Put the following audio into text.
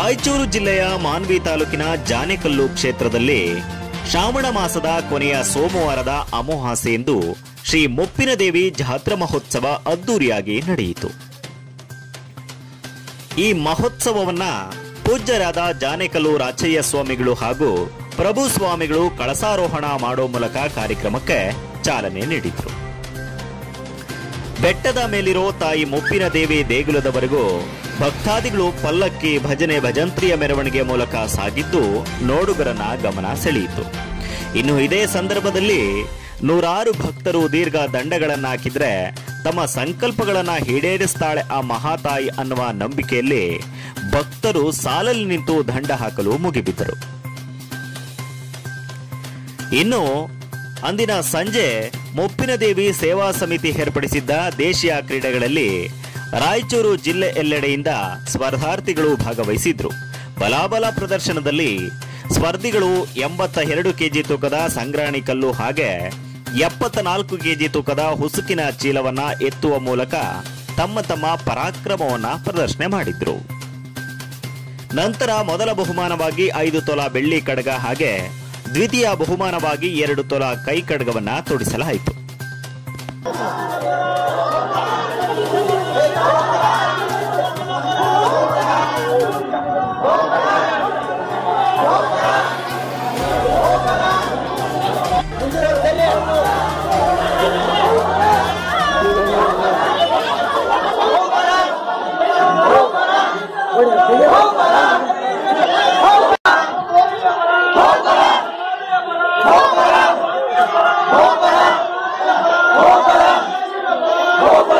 ರಾಯಚೂರು ಜಿಲ್ಲೆಯ ಮಾನ್ವಿ ತಾಲೂಕಿನ ಜಾನೆಕಲ್ಲು ಕ್ಷೇತ್ರದಲ್ಲಿ ಶ್ರಾವಣ ಮಾಸದ ಕೊನೆಯ ಸೋಮವಾರದ ಅಮಾವಾಸ್ಯೆಯಂದು ಶ್ರೀ ಮುಪ್ಪಿನದೇವಿ ಜಾತ್ರಾ ಮಹೋತ್ಸವ ಅದ್ದೂರಿಯಾಗಿ ನಡೆಯಿತು ಈ ಮಹೋತ್ಸವವನ್ನ ಪೂಜ್ಯರಾದ ಜಾನೆಕಲ್ಲು ರಾಚಯ್ಯ ಸ್ವಾಮಿಗಳು ಹಾಗೂ ಪ್ರಭು ಸ್ವಾಮಿಗಳು ಕಳಸಾರೋಹಣ ಮಾಡೋ ಮೂಲಕ ಕಾರ್ಯಕ್ರಮಕ್ಕೆ ಚಾಲನೆ ನೀಡಿದ್ರು ಬೆಟ್ಟದ ಮೇಲಿರೋ ತಾಯಿ ಮುಪ್ಪಿನ ದೇವಿ ದೇಗುಲದವರೆಗೂ ಭಕ್ತಾದಿಗಳು ಪಲ್ಲಕ್ಕಿ ಭಜನೆ ಭಜಂತ್ರಿಯ ಮೆರವಣಿಗೆ ಮೂಲಕ ಸಾಗಿದ್ದು ನೋಡುಗರನ್ನ ಗಮನ ಸೆಳೆಯಿತು ಇನ್ನು ಇದೇ ಸಂದರ್ಭದಲ್ಲಿ ನೂರಾರು ಭಕ್ತರು ದೀರ್ಘ ದಂಡಗಳನ್ನ ಹಾಕಿದ್ರೆ ತಮ್ಮ ಸಂಕಲ್ಪಗಳನ್ನ ಈಡೇರಿಸ್ತಾಳೆ ಆ ಮಹಾತಾಯಿ ಅನ್ನುವ ನಂಬಿಕೆಯಲ್ಲಿ ಭಕ್ತರು ಸಾಲಲ್ಲಿ ನಿಂತು ದಂಡ ಹಾಕಲು ಮುಗಿಬಿದ್ದರು ಇನ್ನು ಅಂದಿನ ಸಂಜೆ ಮುಪ್ಪಿನದೇವಿ ಸೇವಾ ಸಮಿತಿ ಏರ್ಪಡಿಸಿದ್ದ ದೇಶೀಯ ಕ್ರೀಡೆಗಳಲ್ಲಿ ರಾಯಚೂರು ಜಿಲ್ಲೆ ಎಲ್ಲೆಡೆಯಿಂದ ಸ್ಪರ್ಧಾರ್ಥಿಗಳು ಭಾಗವಹಿಸಿದ್ರು ಬಲಾಬಲ ಪ್ರದರ್ಶನದಲ್ಲಿ ಸ್ಪರ್ಧಿಗಳು ಎಂಬತ್ತ ಎರಡು ಕೆಜಿ ತೂಕದ ಸಂಗ್ರಾಣಿ ಕಲ್ಲು ಹಾಗೆ ಎಪ್ಪತ್ತ ನಾಲ್ಕು ಕೆಜಿ ತೂಕದ ಹುಸುಕಿನ ಚೀಲವನ್ನ ಎತ್ತುವ ಮೂಲಕ ತಮ್ಮ ತಮ್ಮ ಪರಾಕ್ರಮವನ್ನ ಪ್ರದರ್ಶನೆ ಮಾಡಿದ್ರು ನಂತರ ಮೊದಲ ಬಹುಮಾನವಾಗಿ ಐದು ತೊಲ ಬೆಳ್ಳಿ ಕಡಗ ಹಾಗೆ ದ್ವಿತೀಯ ಬಹುಮಾನವಾಗಿ ಎರಡು ತೊಲ ಕೈ ಕಡಗವನ್ನ ತೊಡಿಸಲಾಯಿತು ಹೋಗ್ಬರ